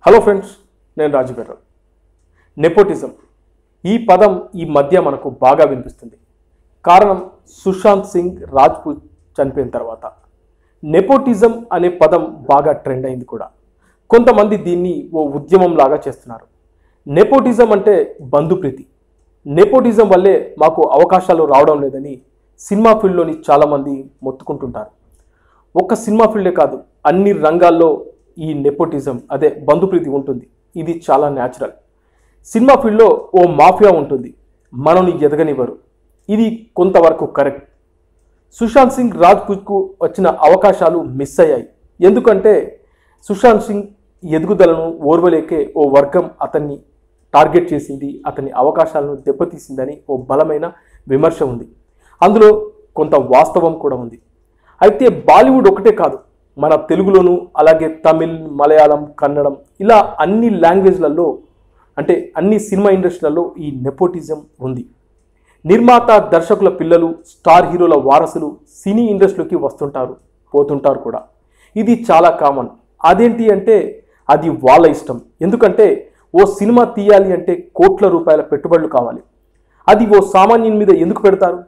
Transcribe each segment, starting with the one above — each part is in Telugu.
హలో ఫ్రెండ్స్ నేను రాజుగారు నెపోటిజం ఈ పదం ఈ మధ్య మనకు బాగా వినిపిస్తుంది కారణం సుశాంత్ సింగ్ రాజ్పూత్ చనిపోయిన తర్వాత నెపోటిజం అనే పదం బాగా ట్రెండ్ అయింది కూడా కొంతమంది దీన్ని ఓ ఉద్యమం లాగా చేస్తున్నారు నెపోటిజం అంటే బంధుప్రీతి నెపోటిజం వల్లే మాకు అవకాశాలు రావడం లేదని సినిమా ఫీల్డ్లోని చాలామంది మొత్తుకుంటుంటారు ఒక్క సినిమా ఫీల్డే కాదు అన్ని రంగాల్లో ఈ నెపోటిజం అదే బంధుప్రీతి ఉంటుంది ఇది చాలా న్యాచురల్ సినిమా ఫీల్డ్లో ఓ మాఫియా ఉంటుంది మనల్ని ఎదగనివ్వరు ఇది కొంతవరకు కరెక్ట్ సుశాంత్ సింగ్ రాజ్పూత్కు వచ్చిన అవకాశాలు మిస్ అయ్యాయి ఎందుకంటే సుశాంత్ సింగ్ ఎదుగుదలను ఓర్వలేకే ఓ వర్గం అతన్ని టార్గెట్ చేసింది అతని అవకాశాలను దెబ్బతీసిందని ఓ బలమైన విమర్శ ఉంది అందులో కొంత వాస్తవం కూడా ఉంది అయితే బాలీవుడ్ ఒకటే కాదు మన తెలుగులోను అలాగే తమిళ్ మలయాళం కన్నడం ఇలా అన్ని లాంగ్వేజ్లలో అంటే అన్ని సినిమా ఇండస్ట్రీలలో ఈ నెపోటిజం ఉంది నిర్మాత దర్శకుల పిల్లలు స్టార్ హీరోల వారసులు సినీ ఇండస్ట్రీలోకి వస్తుంటారు పోతుంటారు కూడా ఇది చాలా కామన్ అదేంటి అంటే అది వాళ్ళ ఇష్టం ఎందుకంటే ఓ సినిమా తీయాలి అంటే కోట్ల రూపాయల పెట్టుబడులు కావాలి అది ఓ సామాన్యుని మీద ఎందుకు పెడతారు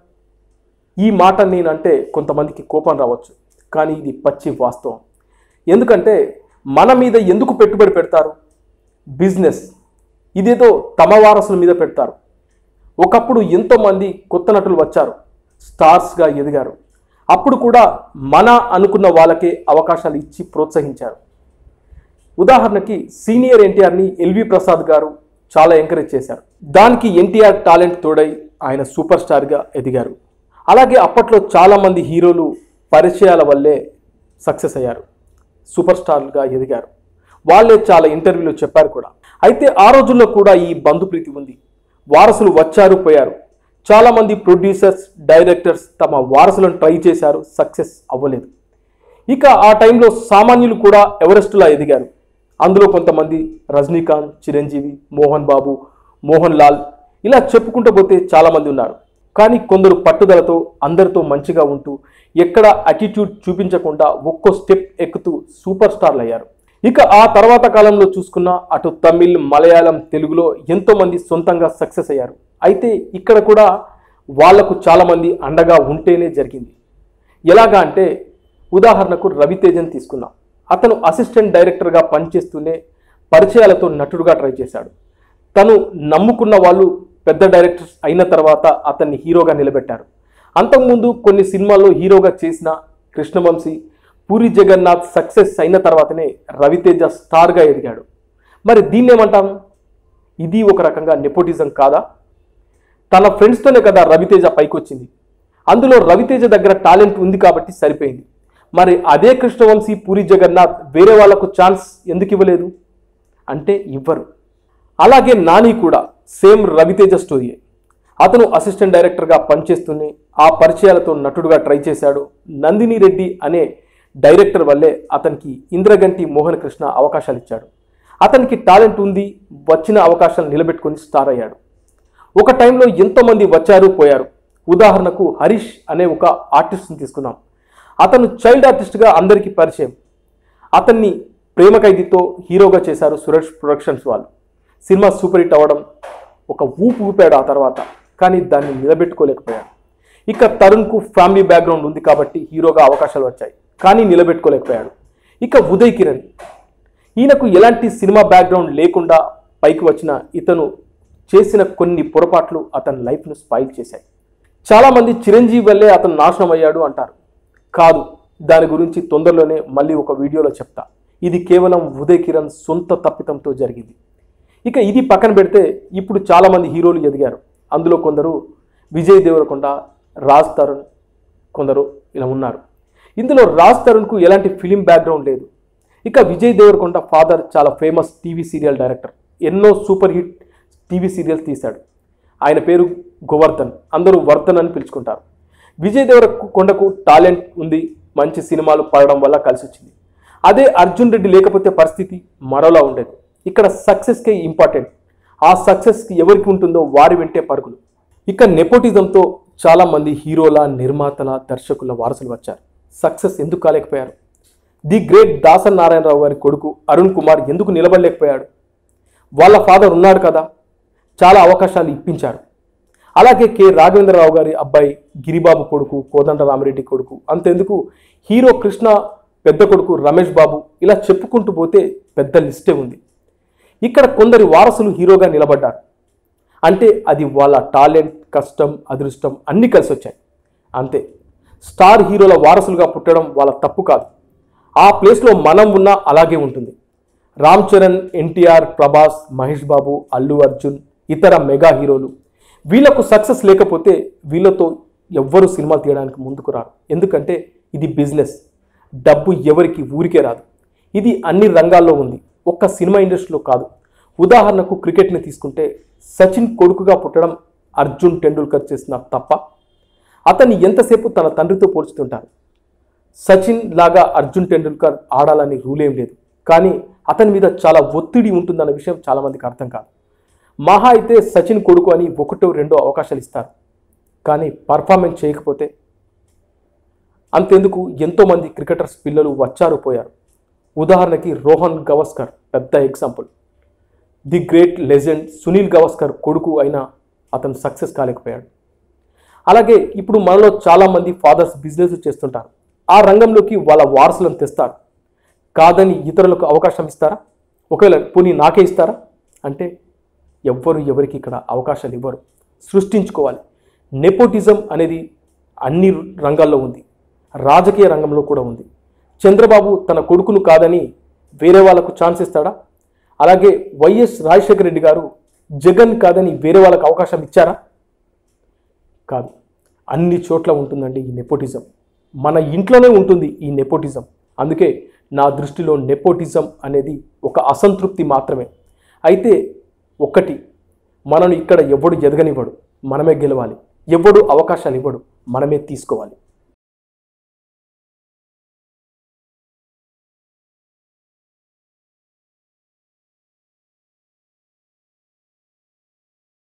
ఈ మాట నేనంటే కొంతమందికి కోపం రావచ్చు కానీ ఇది పచ్చి వాస్తవం ఎందుకంటే మన మీద ఎందుకు పెట్టుబడి పెడతారు బిజినెస్ ఇదేదో తమ వారసుల మీద పెడతారు ఒకప్పుడు ఎంతోమంది కొత్త నటులు వచ్చారు స్టార్స్గా ఎదిగారు అప్పుడు కూడా మన అనుకున్న వాళ్ళకే అవకాశాలు ఇచ్చి ప్రోత్సహించారు ఉదాహరణకి సీనియర్ ఎన్టీఆర్ని ఎల్వి ప్రసాద్ గారు చాలా ఎంకరేజ్ చేశారు దానికి ఎన్టీఆర్ టాలెంట్ తోడై ఆయన సూపర్ స్టార్గా ఎదిగారు అలాగే అప్పట్లో చాలామంది హీరోలు పరిచయాల వల్లే సక్సెస్ అయ్యారు సూపర్ స్టార్లుగా ఎదిగారు వాళ్ళే చాలా ఇంటర్వ్యూలో చెప్పారు కూడా అయితే ఆ రోజుల్లో కూడా ఈ బంధుప్రీతి ఉంది వారసులు వచ్చారు పోయారు చాలామంది ప్రొడ్యూసర్స్ డైరెక్టర్స్ తమ వారసులను ట్రై చేశారు సక్సెస్ అవ్వలేదు ఇక ఆ టైంలో సామాన్యులు కూడా ఎవరెస్టులా ఎదిగారు అందులో కొంతమంది రజనీకాంత్ చిరంజీవి మోహన్ బాబు మోహన్ లాల్ ఇలా చెప్పుకుంటూ పోతే చాలామంది ఉన్నారు కానీ కొందరు పట్టుదలతో అందరితో మంచిగా ఉంటూ ఎక్కడ అటిట్యూడ్ చూపించకుండా ఒక్కో స్టెప్ ఎక్కుతూ సూపర్ స్టార్లు అయ్యారు ఇక ఆ తర్వాత కాలంలో చూసుకున్న అటు తమిళ్ మలయాళం తెలుగులో ఎంతోమంది సొంతంగా సక్సెస్ అయ్యారు అయితే ఇక్కడ కూడా వాళ్లకు చాలామంది అండగా ఉంటేనే జరిగింది ఎలాగా అంటే ఉదాహరణకు రవితేజన్ తీసుకుందాం అతను అసిస్టెంట్ డైరెక్టర్గా పనిచేస్తూనే పరిచయాలతో నటుడుగా ట్రై చేశాడు తను నమ్ముకున్న వాళ్ళు పెద్ద డైరెక్టర్స్ అయిన తర్వాత అతన్ని హీరోగా నిలబెట్టారు అంతకుముందు కొన్ని సినిమాల్లో హీరోగా చేసిన కృష్ణవంశీ పూరి జగన్నాథ్ సక్సెస్ అయిన తర్వాతనే రవితేజ స్టార్గా ఎదిగాడు మరి దీన్ని ఏమంటాం ఇది ఒక రకంగా నెపోటిజం కాదా తన ఫ్రెండ్స్తోనే కదా రవితేజ పైకి వచ్చింది అందులో రవితేజ దగ్గర టాలెంట్ ఉంది కాబట్టి సరిపోయింది మరి అదే కృష్ణవంశీ పూరి జగన్నాథ్ వేరే వాళ్లకు ఛాన్స్ ఎందుకు ఇవ్వలేదు అంటే ఇవ్వరు అలాగే నాని కూడా సేమ్ రవితేజ స్టోరీయే అతను అసిస్టెంట్ డైరెక్టర్గా పనిచేస్తూనే ఆ పరిచయాలతో నటుడుగా ట్రై చేశాడు నందిని రెడ్డి అనే డైరెక్టర్ వల్లే అతనికి ఇంద్రగంటి మోహన్ కృష్ణ అవకాశాలు ఇచ్చాడు అతనికి టాలెంట్ ఉంది వచ్చిన అవకాశాలు నిలబెట్టుకొని స్టార్ అయ్యాడు ఒక టైంలో ఎంతోమంది వచ్చారు పోయారు ఉదాహరణకు హరీష్ అనే ఒక ఆర్టిస్ట్ని తీసుకుందాం అతను చైల్డ్ ఆర్టిస్ట్గా అందరికీ పరిచయం అతన్ని ప్రేమ ఖైదీతో హీరోగా చేశారు సురేష్ ప్రొడక్షన్స్ వాళ్ళు సినిమా సూపర్ హిట్ అవ్వడం ఒక ఊపు ఊపాడు ఆ తర్వాత కానీ దాన్ని నిలబెట్టుకోలేకపోయాడు ఇక తరుణ్కు ఫ్యామిలీ బ్యాక్గ్రౌండ్ ఉంది కాబట్టి హీరోగా అవకాశాలు వచ్చాయి కానీ నిలబెట్టుకోలేకపోయాడు ఇక ఉదయ్ కిరణ్ ఈయనకు ఎలాంటి సినిమా బ్యాక్గ్రౌండ్ లేకుండా పైకి వచ్చిన ఇతను చేసిన కొన్ని పొరపాట్లు అతని లైఫ్ను స్పాయిల్ చేశాయి చాలామంది చిరంజీవి వల్లే అతను నాశనం అయ్యాడు అంటారు కాదు దాని గురించి తొందరలోనే మళ్ళీ ఒక వీడియోలో చెప్తా ఇది కేవలం ఉదయ్ కిరణ్ సొంత తప్పితంతో జరిగింది ఇక ఇది పక్కన పెడితే ఇప్పుడు చాలామంది హీరోలు ఎదిగారు అందులో కొందరు విజయ్ దేవరకొండ రాజ్ తరుణ్ కొందరు ఇలా ఉన్నారు ఇందులో రాజ్ తరుణ్కు ఎలాంటి ఫిలిం బ్యాక్గ్రౌండ్ లేదు ఇక విజయ్ దేవరకొండ ఫాదర్ చాలా ఫేమస్ టీవీ సీరియల్ డైరెక్టర్ ఎన్నో సూపర్ హిట్ టీవీ సీరియల్స్ తీశాడు ఆయన పేరు గోవర్ధన్ అందరూ వర్ధన్ అని పిలుచుకుంటారు విజయ్ దేవరకొండకు టాలెంట్ ఉంది మంచి సినిమాలు పడడం వల్ల కలిసి వచ్చింది అదే అర్జున్ రెడ్డి లేకపోతే పరిస్థితి మరోలా ఉండేది ఇక్కడ సక్సెస్కే ఇంపార్టెంట్ ఆ సక్సెస్కి ఎవరికి ఉంటుందో వారి వెంటే పరుగులు ఇక నెపోటిజంతో చాలామంది హీరోల నిర్మాతల దర్శకుల వారసులు వచ్చారు సక్సెస్ ఎందుకు కాలేకపోయారు ది గ్రేట్ దాసన్ నారాయణరావు గారి కొడుకు అరుణ్ కుమార్ ఎందుకు నిలబడలేకపోయాడు వాళ్ళ ఫాదర్ ఉన్నాడు కదా చాలా అవకాశాలు ఇప్పించారు అలాగే కె రాఘవేంద్రరావు గారి అబ్బాయి గిరిబాబు కొడుకు కోదండ రామిరెడ్డి కొడుకు అంతెందుకు హీరో కృష్ణ పెద్ద కొడుకు రమేష్ బాబు ఇలా చెప్పుకుంటూ పోతే పెద్ద లిస్టే ఉంది ఇక్కడ కొందరి వారసులు హీరోగా నిలబడ్డారు అంటే అది వాళ్ళ టాలెంట్ కష్టం అదృష్టం అన్నీ కలిసి వచ్చాయి అంతే స్టార్ హీరోల వారసులుగా పుట్టడం వాళ్ళ తప్పు కాదు ఆ ప్లేస్లో మనం ఉన్నా అలాగే ఉంటుంది రామ్ చరణ్ ఎన్టీఆర్ ప్రభాస్ మహేష్ బాబు అల్లు అర్జున్ ఇతర మెగా హీరోలు వీళ్ళకు సక్సెస్ లేకపోతే వీళ్ళతో ఎవ్వరు సినిమాలు తీయడానికి ముందుకు రారు ఎందుకంటే ఇది బిజినెస్ డబ్బు ఎవరికి ఊరికే రాదు ఇది అన్ని రంగాల్లో ఉంది ఒక్క సినిమా ఇండస్ట్రీలో కాదు ఉదాహరణకు క్రికెట్ని తీసుకుంటే సచిన్ కొడుకుగా పుట్టడం అర్జున్ టెండూల్కర్ చేసిన తప్ప అతన్ని ఎంతసేపు తన తండ్రితో పోల్చుతుంటారు సచిన్ లాగా అర్జున్ టెండూల్కర్ ఆడాలని రూల్ ఏం లేదు కానీ అతని మీద చాలా ఒత్తిడి ఉంటుందన్న విషయం చాలామందికి అర్థం కాదు మహా అయితే సచిన్ కొడుకు అని ఒకటో రెండో అవకాశాలు ఇస్తారు కానీ పర్ఫార్మెన్స్ చేయకపోతే అంతెందుకు ఎంతోమంది క్రికెటర్స్ పిల్లలు వచ్చారు పోయారు ఉదాహరణకి రోహన్ గవస్కర్ పెద్ద example the great legend Sunil Gavaskar కొడుకు అయినా అతను సక్సెస్ కాలేకపోయాడు అలాగే ఇప్పుడు మనలో చాలామంది ఫాదర్స్ బిజినెస్ చేస్తుంటారు ఆ రంగంలోకి వాళ్ళ వారసులను తెస్తారు కాదని ఇతరులకు అవకాశం ఇస్తారా ఒకవేళ పోనీ నాకే ఇస్తారా అంటే ఎవ్వరు ఎవరికి ఇక్కడ అవకాశాలు ఇవ్వరు సృష్టించుకోవాలి నెపోటిజం అనేది అన్ని రంగాల్లో ఉంది రాజకీయ రంగంలో కూడా ఉంది చంద్రబాబు తన కొడుకును కాదని వేరే వాళ్ళకు ఛాన్స్ ఇస్తాడా అలాగే వైఎస్ రాజశేఖర రెడ్డి గారు జగన్ కాదని వేరే వాళ్ళకు అవకాశం ఇచ్చారా కాదు అన్ని చోట్ల ఉంటుందండి ఈ నెపోటిజం మన ఇంట్లోనే ఉంటుంది ఈ నెపోటిజం అందుకే నా దృష్టిలో నెపోటిజం అనేది ఒక అసంతృప్తి మాత్రమే అయితే ఒక్కటి మనను ఇక్కడ ఎవడు ఎదగనివ్వడు మనమే గెలవాలి ఎవడు అవకాశాలు ఇవ్వడు మనమే తీసుకోవాలి